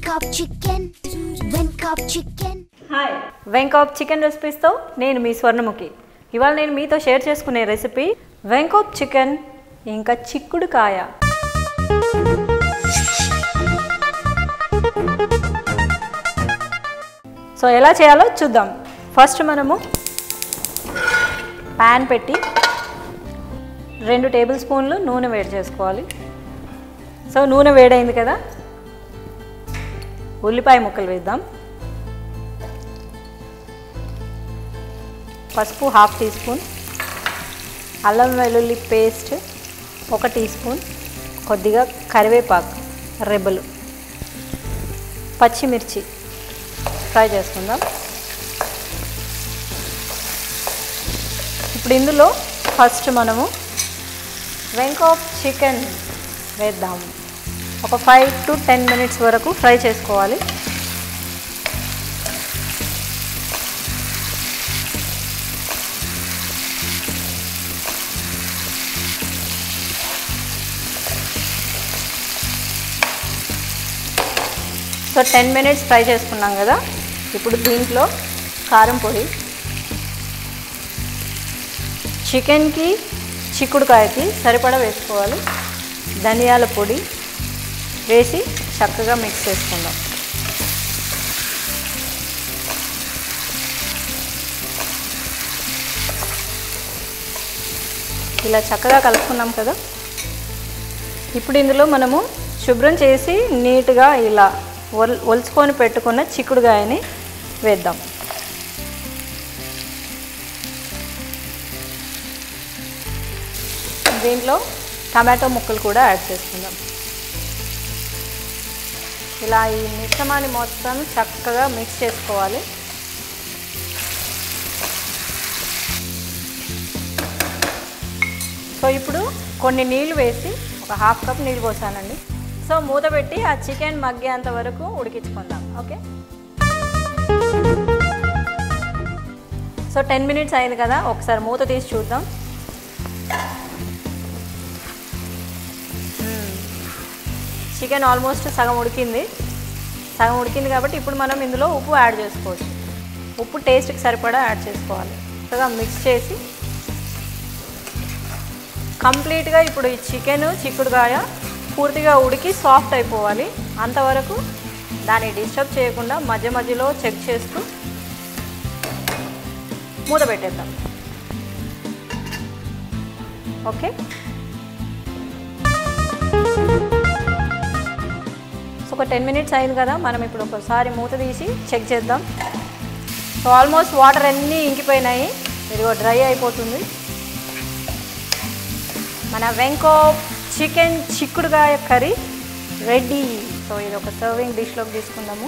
Venkop chicken, Venkop chicken. Hi Venkob chicken రెసిపీస్తో నేను మీ స్వర్ణముఖి ఇవాళ నేను మీతో షేర్ చేసుకునే రెసిపీ వెంకాప్ చికెన్ ఇంకా చిక్కుడుకాయ సో ఎలా చేయాలో చూద్దాం ఫస్ట్ మనము ప్యాన్ పెట్టి రెండు టేబుల్ స్పూన్లు నూనె వేడి చేసుకోవాలి సో నూనె వేడైంది కదా ఉల్లిపాయ ముక్కలు వేద్దాం పసుపు హాఫ్ టీ స్పూన్ అల్లం వెల్లుల్లి పేస్ట్ ఒక టీ స్పూన్ కొద్దిగా కరివేపాకు రెబ్బలు పచ్చిమిర్చి ఫ్రై చేసుకుందాం ఇప్పుడు ఇందులో ఫస్ట్ మనము వెంకాప్ చికెన్ వేద్దాము ఒక ఫైవ్ టు టెన్ మినిట్స్ వరకు ఫ్రై చేసుకోవాలి సో టెన్ మినిట్స్ ఫ్రై చేసుకున్నాం కదా ఇప్పుడు దీంట్లో కారం పొడి చికెన్కి చిక్కుడుకాయకి సరిపడా వేసుకోవాలి ధనియాల పొడి వేసి చక్కగా మిక్స్ చేసుకుందాం ఇలా చక్కగా కలుపుకున్నాం కదా ఇప్పుడు ఇందులో మనము శుభ్రం చేసి నీట్గా ఇలా ఒల్ ఒలుచుకొని పెట్టుకున్న చిక్కుడుగాయని వేద్దాం దీంట్లో టమాటో ముక్కలు కూడా యాడ్ చేసుకుందాం ఇలా ఈ మిశ్రమాన్ని మొత్తం చక్కగా మిక్స్ చేసుకోవాలి సో ఇప్పుడు కొన్ని నీళ్లు వేసి ఒక హాఫ్ కప్ నీళ్ళు పోసానండి సో మూత పెట్టి ఆ చికెన్ మగ్గేంత వరకు ఉడికించుకుందాం ఓకే సో టెన్ మినిట్స్ అయింది కదా ఒకసారి మూత తీసి చూద్దాం చికెన్ ఆల్మోస్ట్ సగం ఉడికింది సగం ఉడికింది కాబట్టి ఇప్పుడు మనం ఇందులో ఉప్పు యాడ్ చేసుకోవచ్చు ఉప్పు టేస్ట్కి సరిపడా యాడ్ చేసుకోవాలి చక్కగా మిక్స్ చేసి కంప్లీట్గా ఇప్పుడు ఈ చికెన్ చిక్కుడుకాయ పూర్తిగా ఉడికి సాఫ్ట్ అయిపోవాలి అంతవరకు దాన్ని డిస్టర్బ్ చేయకుండా మధ్య మధ్యలో చెక్ చేస్తూ మూత పెట్టేద్దాం ఓకే సో ఒక టెన్ మినిట్స్ అయింది కదా మనం ఇప్పుడు ఒకసారి మూత తీసి చెక్ చేద్దాం సో ఆల్మోస్ట్ వాటర్ అన్నీ ఇంకిపోయినాయి ఇదిగో డ్రై అయిపోతుంది మన వెంకో చికెన్ చిక్కుడుగాయ కర్రీ రెడీ సో ఇది ఒక సర్వింగ్ డిష్లోకి తీసుకుందాము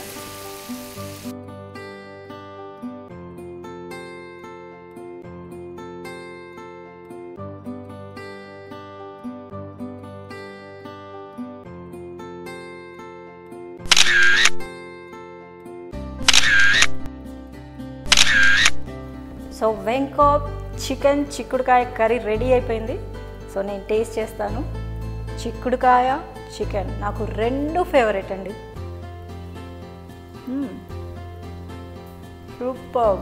సో వెంకో చికెన్ చిక్కుడుకాయ కర్రీ రెడీ అయిపోయింది సో నేను టేస్ట్ చేస్తాను చిక్కుడుకాయ చికెన్ నాకు రెండు ఫేవరెట్ అండి super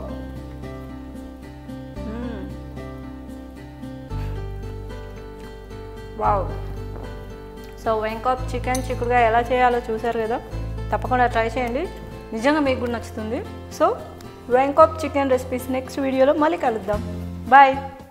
wow so Venkob chicken చిక్కుడుగా ఎలా చేయాలో చూసారు కదా తప్పకుండా ట్రై చేయండి నిజంగా మీకు కూడా నచ్చుతుంది so Venkob chicken recipes next వీడియోలో మళ్ళీ కలుద్దాం బాయ్